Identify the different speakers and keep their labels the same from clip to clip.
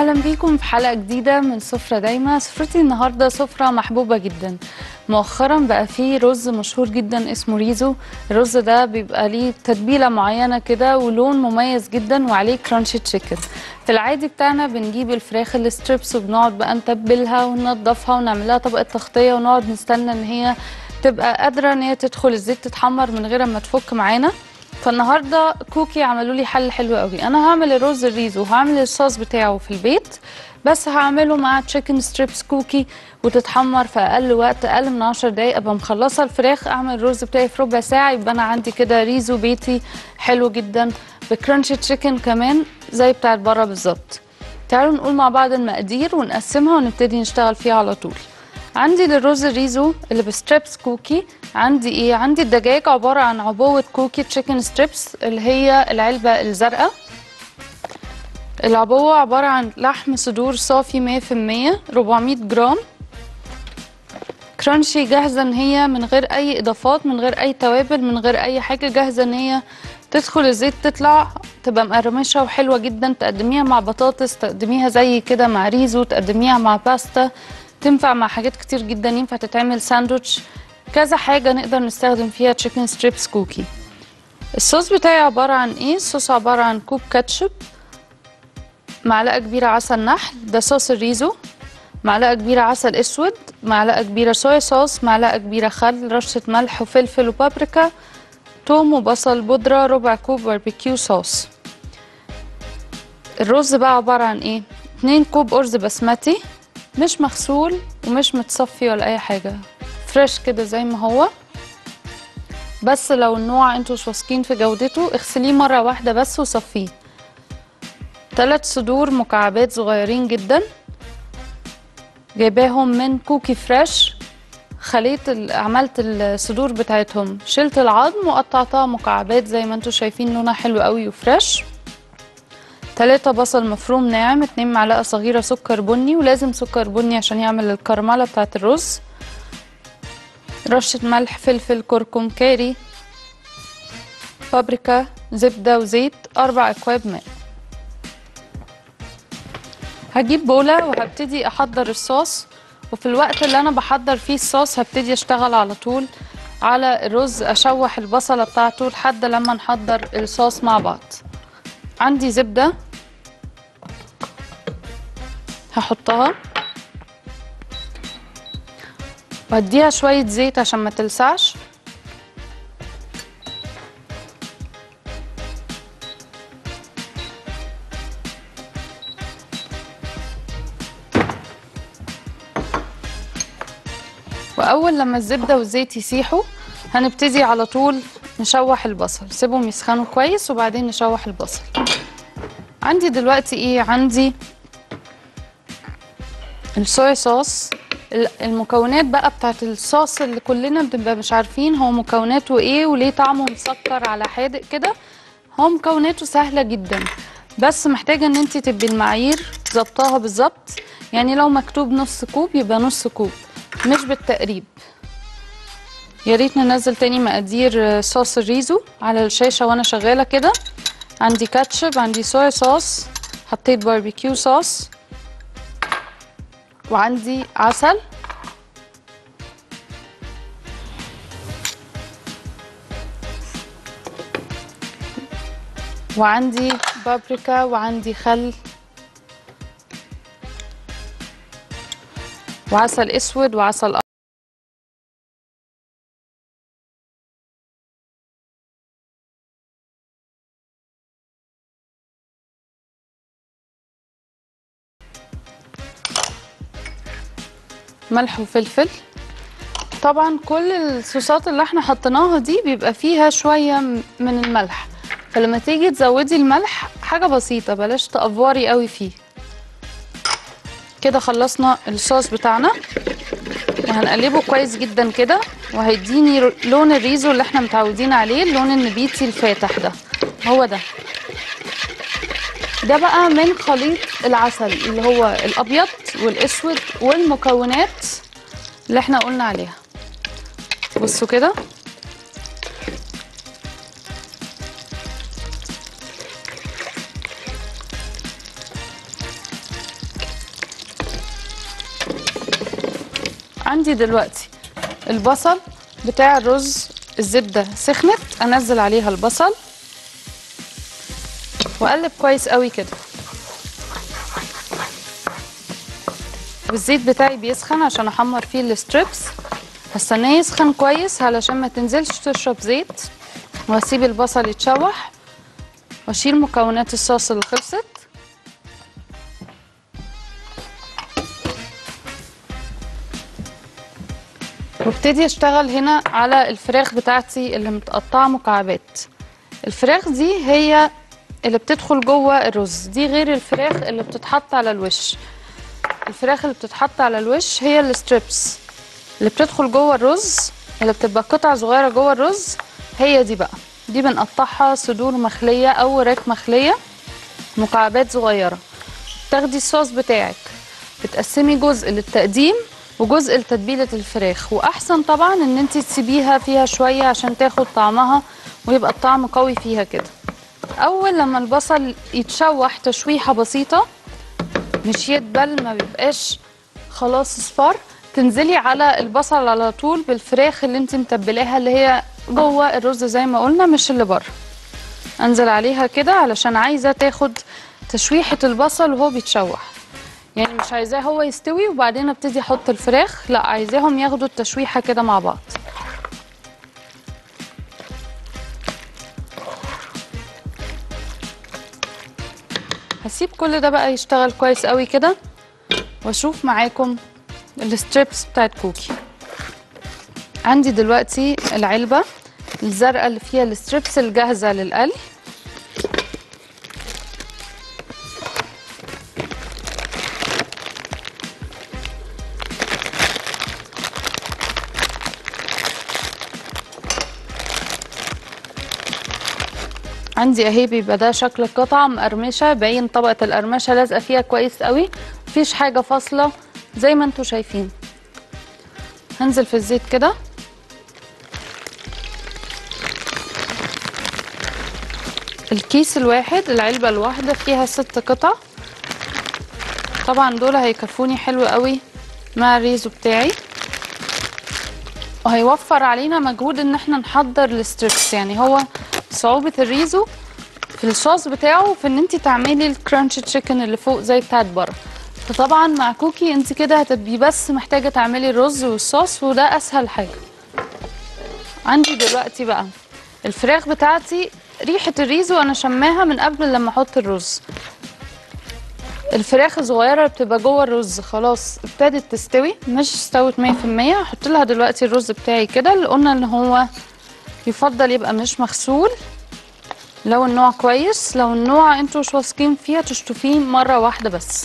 Speaker 1: اهلا بيكم في حلقه جديده من سفره دايما سفرتي النهارده سفره محبوبه جدا مؤخرا بقى فيه رز مشهور جدا اسمه ريزو الرز ده بيبقى ليه تتبيله معينه كده ولون مميز جدا وعليه كرانشي تشيكن في العادي بتاعنا بنجيب الفراخ الستريبس وبنقعد بقى نتبلها وننضفها ونعملها طبقه تغطيه ونقعد نستنى ان هي تبقى قادره ان هي تدخل الزيت تتحمر من غير ما تفك معانا فالنهارده كوكي عملوا لي حل حلو قوي انا هعمل الرز الريزو وهعمل الصوص بتاعه في البيت بس هعمله مع تشيكن ستريبس كوكي وتتحمر في اقل وقت اقل من 10 دقايق ابقى مخلصه الفراخ اعمل الرز بتاعي في ربع ساعه يبقى انا عندي كده ريزو بيتي حلو جدا بكرانشي تشيكن كمان زي بتاعت بره بالظبط تعالوا نقول مع بعض المقادير ونقسمها ونبتدي نشتغل فيها على طول عندي للرز الريزو اللي بستريبس كوكي عندي ايه عندي الدجاج عباره عن عبوه كوكي تشيكن ستريبس اللي هي العلبه الزرقاء العبوه عباره عن لحم صدور صافي 100% 400 جرام كرانشي جاهزه ان هي من غير اي اضافات من غير اي توابل من غير اي حاجه جاهزه ان هي تدخل الزيت تطلع تبقى مقرمشه وحلوه جدا تقدميها مع بطاطس تقدميها زي كده مع ريزو تقدميها مع باستا تنفع مع حاجات كتير جدا ينفع تتعمل ساندوتش كذا حاجة نقدر نستخدم فيها تشيكن ستريبس كوكي الصوص بتاعي عبارة عن ايه؟ الصوص عبارة عن كوب كاتشب معلقة كبيرة عسل نحل ده صوص الريزو معلقة كبيرة عسل اسود معلقة كبيرة صويا صوص معلقة كبيرة خل رشة ملح وفلفل وبابريكا توم وبصل بودرة ربع كوب باربيكيو صوص الرز بقى عبارة عن ايه؟ 2 كوب أرز بسمتي مش مغسول ومش متصفي ولا اي حاجه فريش كده زي ما هو بس لو النوع انتوا مش واثقين في جودته اغسليه مره واحده بس وصفيه ثلاث صدور مكعبات صغيرين جدا جايباهم من كوكي فريش خليت ال- عملت الصدور بتاعتهم شلت العظم وقطعتها مكعبات زي ما انتوا شايفين لونها حلو قوي وفريش تلاتة بصل مفروم ناعم اتنين معلقة صغيرة سكر بني ولازم سكر بني عشان يعمل الكرملة بتاعت الرز رشة ملح فلفل كركم كاري بابريكا زبدة وزيت أربع أكواب ماء هجيب بولة وهبتدي أحضر الصوص وفي الوقت اللي أنا بحضر فيه الصوص هبتدي أشتغل على طول على الرز أشوح البصلة بتاعته لحد لما نحضر الصوص مع بعض عندي زبدة هحطها وهديها شوية زيت عشان ما تلسعش وأول لما الزبدة والزيت يسيحوا هنبتدي على طول نشوح البصل سيبهم يسخنوا كويس وبعدين نشوح البصل عندي دلوقتي ايه عندي الصويا صوص ال- المكونات بقى بتاعت الصوص اللي كلنا بنبقى مش عارفين هو مكوناته ايه وليه طعمه مسكر على حادق كده هو مكوناته سهلة جدا بس محتاجة ان انت تبقي المعايير ظبطاها بالظبط يعني لو مكتوب نص كوب يبقى نص كوب مش بالتقريب يا ريت ننزل تاني مقادير آه، صوص الريزو على الشاشة وانا شغالة كده عندي كاتشب عندي صويا صوص حطيت باربيكيو صوص وعندي عسل وعندي بابريكا وعندي خل وعسل اسود وعسل أبيض ملح وفلفل طبعا كل الصوصات اللي احنا حطيناها دي بيبقى فيها شوية م- من الملح فلما تيجي تزودي الملح حاجة بسيطة بلاش تأفوري قوي فيه كده خلصنا الصوص بتاعنا وهنقلبه كويس جدا كده وهيديني ر- لون الريزو اللي احنا متعودين عليه اللون النبيتي الفاتح ده هو ده ده بقى من خليط العسل اللي هو الابيض والاسود والمكونات اللي احنا قلنا عليها بصوا كده عندي دلوقتي البصل بتاع الرز الزبده سخنت انزل عليها البصل واقلب كويس قوي كده والزيت بتاعي بيسخن عشان احمر فيه الستريبس هستناه يسخن كويس علشان ما تنزلش تشرب زيت واسيب البصل يتشوح واشيل مكونات الصوص اللي خلصت وابتدي اشتغل هنا على الفراخ بتاعتي اللي متقطعه مكعبات الفراخ دي هي اللي بتدخل جوه الرز دي غير الفراخ اللي بتتحط على الوش الفراخ اللي بتتحط على الوش هي الستريبس اللي بتدخل جوه الرز اللي بتبقى قطع صغيره جوه الرز هي دي بقى دي بنقطعها صدور مخليه او وراك مخليه مكعبات صغيره تاخدي الصوص بتاعك بتقسمي جزء للتقديم وجزء لتتبيله الفراخ واحسن طبعا ان انت تسيبيها فيها شويه عشان تاخد طعمها ويبقى الطعم قوي فيها كده اول لما البصل يتشوح تشويحه بسيطه مش يدبل ما بيبقاش خلاص اصفر تنزلي على البصل على طول بالفراخ اللي انت متبلاها اللي هي جوه الرز زي ما قلنا مش اللي بره انزل عليها كده علشان عايزه تاخد تشويحه البصل وهو بيتشوح يعني مش عايزاه هو يستوي وبعدين ابتدي احط الفراخ لا عايزاهم ياخدوا التشويحه كده مع بعض هسيب كل ده بقى يشتغل كويس قوي كده واشوف معاكم الستريبس بتاعت كوكي عندي دلوقتي العلبة الزرقاء اللي فيها الستريبس الجاهزة للقلي عندي اهي بيبقى ده شكل القطعة مقرمشة باين طبقة القرمشة لازقة فيها كويس قوي مفيش حاجة فاصلة زي ما انتوا شايفين هنزل في الزيت كده الكيس الواحد العلبة الواحدة فيها ست قطع طبعا دول هيكفوني حلو قوي مع الريزو بتاعي وهيوفر علينا مجهود ان احنا نحضر الستريبس يعني هو صعوبة الريزو في الصوص بتاعه في ان انت تعملي الكرانش تشيكن اللي فوق زي بتاعت بره فطبعا مع كوكي انت كده هتبقي بس محتاجة تعملي الرز والصوص وده اسهل حاجة عندي دلوقتي بقى الفراخ بتاعتي ريحة الريزو انا شماها من قبل لما احط الرز الفراخ الصغيرة اللي بتبقى جوه الرز خلاص ابتدت تستوي مش استوت 100% هحط لها دلوقتي الرز بتاعي كده اللي قلنا ان هو يفضل يبقى مش مغسول لو النوع كويس لو النوع انتوا مش واثقين فيها تشطفيه مرة واحدة بس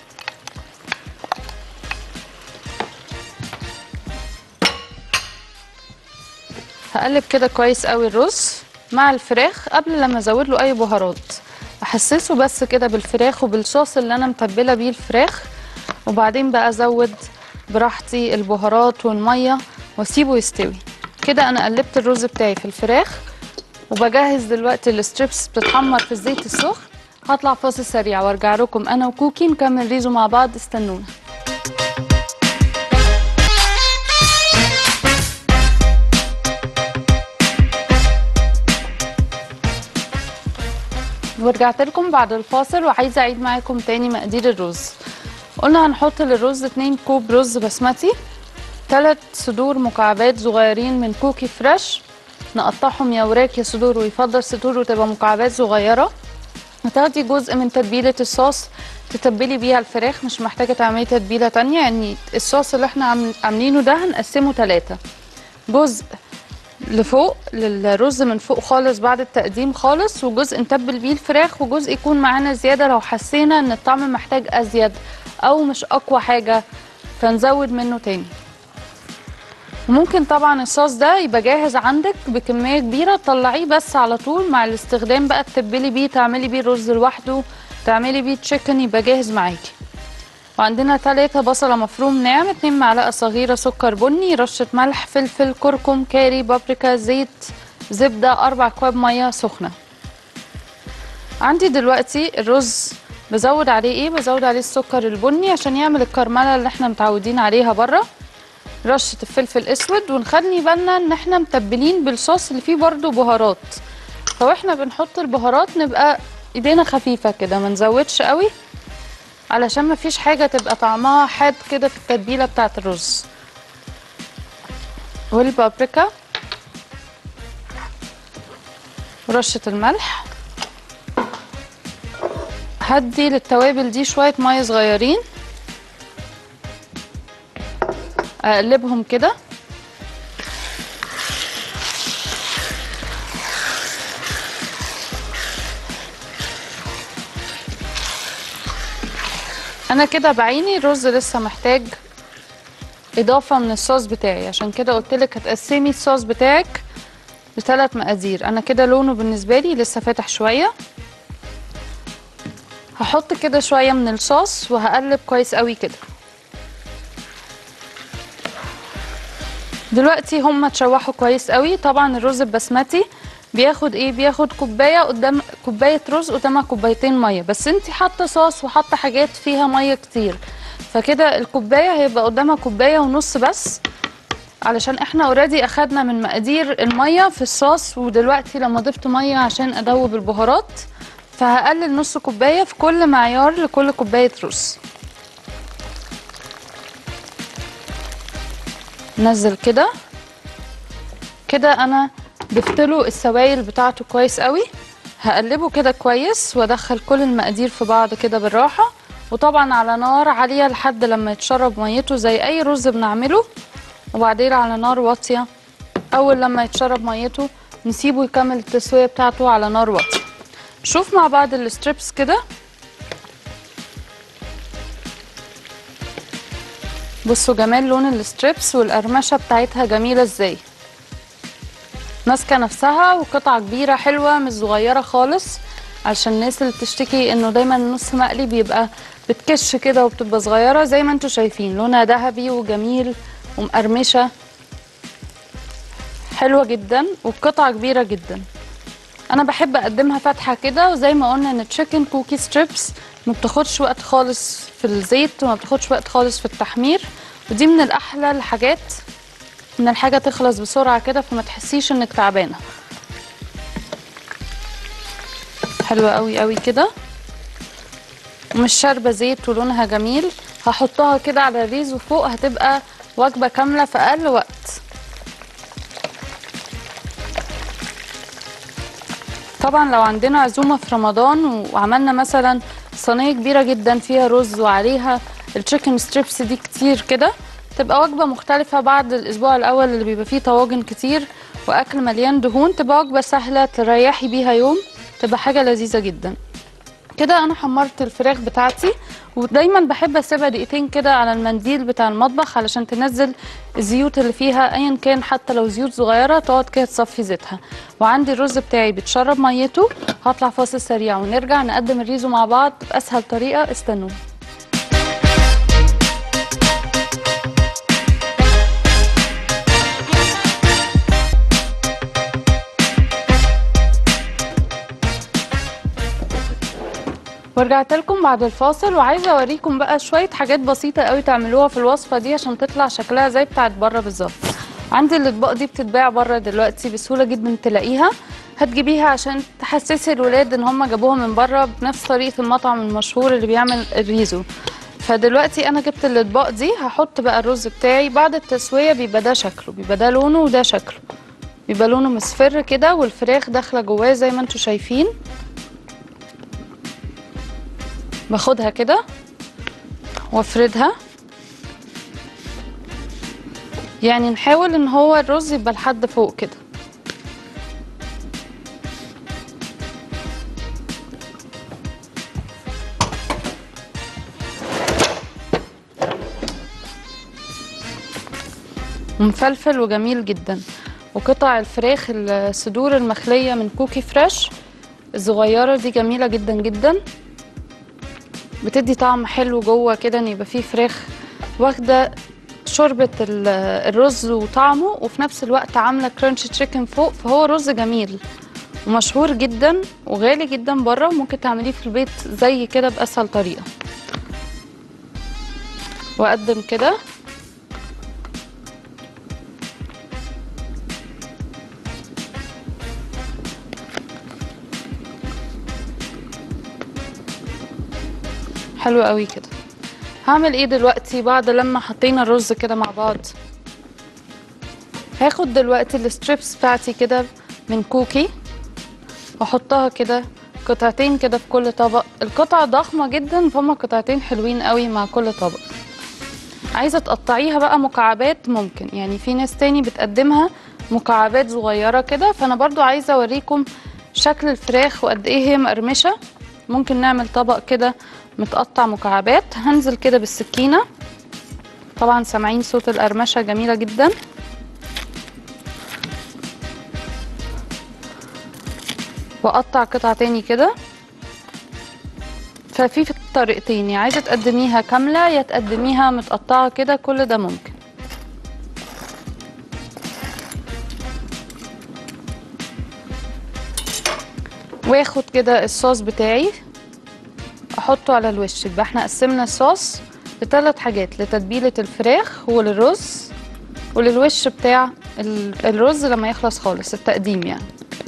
Speaker 1: هقلب كده كويس قوي الرز مع الفراخ قبل لما ازود له اي بهارات احسسه بس كده بالفراخ وبالصوص اللي انا متبله بيه الفراخ وبعدين بقى ازود براحتي البهارات والميه واسيبه يستوي كده انا قلبت الرز بتاعي في الفراخ وبجهز دلوقتي الستريبس بتتحمر في الزيت السخن هطلع فاصل سريع وارجع لكم انا وكوكي نكمل ريزو مع بعض استنونا ورجعت لكم بعد الفاصل وعايزه اعيد معاكم تاني مقادير الرز قلنا هنحط للرز 2 كوب رز بسمتي 3 صدور مكعبات صغيرين من كوكي فريش نقطعهم يا وراك يا صدور ويفضل صدور وتبقى مكعبات صغيره هتاخدي جزء من تتبيله الصوص تتبلي بيها الفراخ مش محتاجه تعملي تتبيله تانية يعني الصوص اللي احنا عامل- عاملينه ده هنقسمه ثلاثة جزء لفوق للرز من فوق خالص بعد التقديم خالص وجزء نتبل بيه الفراخ وجزء يكون معانا زيادة لو حسينا ان الطعم محتاج ازيد او مش اقوى حاجة فنزود منه تاني وممكن طبعا الصوص ده يبقى جاهز عندك بكمية كبيرة تطلعيه بس على طول مع الاستخدام بقى تتبلي بيه تعملي بيه رز لوحده تعملي بيه تشيكن يبقى جاهز معاكي وعندنا تلاتة بصلة مفروم ناعم اتنين معلقة صغيرة سكر بني رشة ملح فلفل كركم كاري بابريكا زيت زبدة أربع كواب مية سخنة عندي دلوقتي الرز بزود عليه ايه بزود عليه السكر البني عشان يعمل الكرملة اللي احنا متعودين عليها بره رشه الفلفل الاسود ونخلي بالنا ان احنا متبلين بالصوص اللي فيه برضو بهارات فاحنا بنحط البهارات نبقى ايدينا خفيفه كده ما نزودش قوي علشان ما فيش حاجه تبقى طعمها حاد كده في التتبيله بتاعه الرز والبابريكا ورشه الملح هدي للتوابل دي شويه ميه صغيرين اقلبهم كده انا كده بعيني الرز لسه محتاج اضافه من الصوص بتاعي عشان كده قلت لك هتقسمي الصوص بتاعك لثلاث مقادير انا كده لونه بالنسبه لي لسه فاتح شويه هحط كده شويه من الصوص وهقلب كويس قوي كده دلوقتي هم اتشوحوا كويس قوي طبعا الرز البسمتي بياخد ايه بياخد كوبايه قدام كوبايه رز قدامها كوبايتين ميه بس انت حاطه صوص وحاطه حاجات فيها ميه كتير فكده الكوبايه هيبقى قدامها كوبايه ونص بس علشان احنا اوريدي اخدنا من مقادير الميه في الصوص ودلوقتي لما ضفت ميه عشان ادوب البهارات فهقلل نص كوبايه في كل معيار لكل كوبايه رز نزل كده كده انا ضفت له السوائل بتاعته كويس قوي هقلبه كده كويس وادخل كل المقادير في بعض كده بالراحه وطبعا على نار عاليه لحد لما يتشرب ميته زي اي رز بنعمله وبعدين على نار واطيه اول لما يتشرب ميته نسيبه يكمل التسويه بتاعته على نار واطيه شوف مع بعض الستريبس كده بصوا جمال لون الستريبس والقرمشه بتاعتها جميله ازاي ماسكه نفسها وقطعه كبيره حلوه مش صغيره خالص عشان الناس اللي بتشتكي انه دايما النص مقلي بيبقى بتكش كده وبتبقى صغيره زي ما انتم شايفين لونها ذهبي وجميل ومقرمشه حلوه جدا وقطعه كبيره جدا انا بحب اقدمها فاتحه كده وزي ما قلنا ان تشيكن كوكي ستريبس ما بتاخدش وقت خالص في الزيت وما بتاخدش وقت خالص في التحمير ودي من الاحلى الحاجات ان الحاجه تخلص بسرعه كده فما تحسيش انك تعبانه حلوه قوي قوي كده ومش شاربه زيت ولونها جميل هحطها كده على الريز وفوق هتبقى وجبه كامله في اقل وقت طبعا لو عندنا عزومه في رمضان وعملنا مثلا صينيه كبيره جدا فيها رز وعليها التشيكن ستريبس دي كتير كده تبقى وجبه مختلفه بعد الاسبوع الاول اللي بيبقى فيه طواجن كتير واكل مليان دهون تبقى وجبه سهله تريحي بيها يوم تبقى حاجه لذيذه جدا كده انا حمرت الفراخ بتاعتي ودايما بحب اسيبها دقيقتين كده على المنديل بتاع المطبخ علشان تنزل الزيوت اللي فيها ايا كان حتى لو زيوت صغيره تقعد كده تصفي زيتها وعندي الرز بتاعي بيتشرب ميته هطلع فاصل سريع ونرجع نقدم الريزو مع بعض باسهل طريقه استنوا ورجعت لكم بعد الفاصل وعايزه اوريكم بقى شويه حاجات بسيطه قوي تعملوها في الوصفه دي عشان تطلع شكلها زي بتاعت بره بالظبط عندي الاطباق دي بتتباع بره دلوقتي بسهوله جدا تلاقيها هتجيبيها عشان تحسسي الولاد ان هم جابوها من بره بنفس طريقه المطعم المشهور اللي بيعمل الريزو فدلوقتي انا جبت الاطباق دي هحط بقى الرز بتاعي بعد التسويه بيبقى ده شكله بيبقى ده لونه وده شكله بيبقى لونه مصفر كده والفراخ داخله جواه زي ما انتم شايفين باخدها كده وافردها يعني نحاول ان هو الرز يبقى لحد فوق كده ومفلفل وجميل جدا وقطع الفراخ الصدور المخلية من كوكي فريش الصغيرة دي جميلة جدا جدا بتدي طعم حلو جوه كده ان يبقى فيه فراخ واخده شوربه ال- الرز وطعمه وفي نفس الوقت عامله كرانش تشيكن فوق فهو رز جميل ومشهور جدا وغالي جدا بره وممكن تعمليه في البيت زي كده باسهل طريقه واقدم كده حلو قوي كده هعمل ايه دلوقتي بعد لما حطينا الرز كده مع بعض هاخد دلوقتي الستريبس بتاعتي كده من كوكي واحطها كده قطعتين كده في كل طبق القطعة ضخمة جدا فهم قطعتين حلوين قوي مع كل طبق عايزة تقطعيها بقى مكعبات ممكن يعني في ناس تاني بتقدمها مكعبات صغيرة كده فأنا برضو عايزة أوريكم شكل الفراخ وقد إيه هي مقرمشة ممكن نعمل طبق كده متقطع مكعبات هنزل كده بالسكينة طبعا سامعين صوت القرمشة جميلة جدا واقطع قطعة تاني كده ففي في طريقتين يا عايزة تقدميها كاملة يا تقدميها متقطعة كده كل ده ممكن واخد كده الصوص بتاعي احطه على الوش يبقى احنا قسمنا الصوص لثلاث حاجات لتتبيلة الفراخ وللرز وللوش بتاع ال- الرز لما يخلص خالص التقديم يعني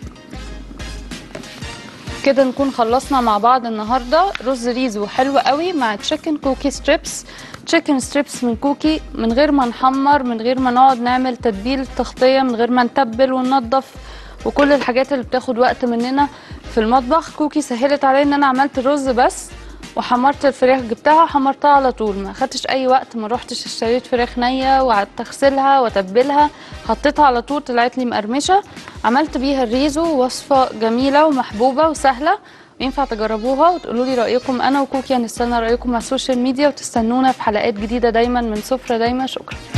Speaker 1: كده نكون خلصنا مع بعض النهارده رز ريزو حلو قوي مع تشيكن كوكي ستريبس تشيكن ستريبس من كوكي من غير ما نحمر من غير ما نقعد نعمل تتبيل تغطيه من غير ما نتبل وننضف وكل الحاجات اللي بتاخد وقت مننا في المطبخ كوكي سهلت عليا ان انا عملت الرز بس وحمرت الفراخ جبتها وحمرتها على طول ما خدتش اي وقت ما روحتش اشتريت فراخ نيه وقعدت اغسلها واتبلها حطيتها على طول طلعت لي مقرمشه عملت بيها الريزو وصفه جميله ومحبوبه وسهله ينفع تجربوها وتقولوا لي رايكم انا وكوكي هنستنى رايكم على السوشيال ميديا وتستنونا في حلقات جديده دايما من سفره دايما شكرا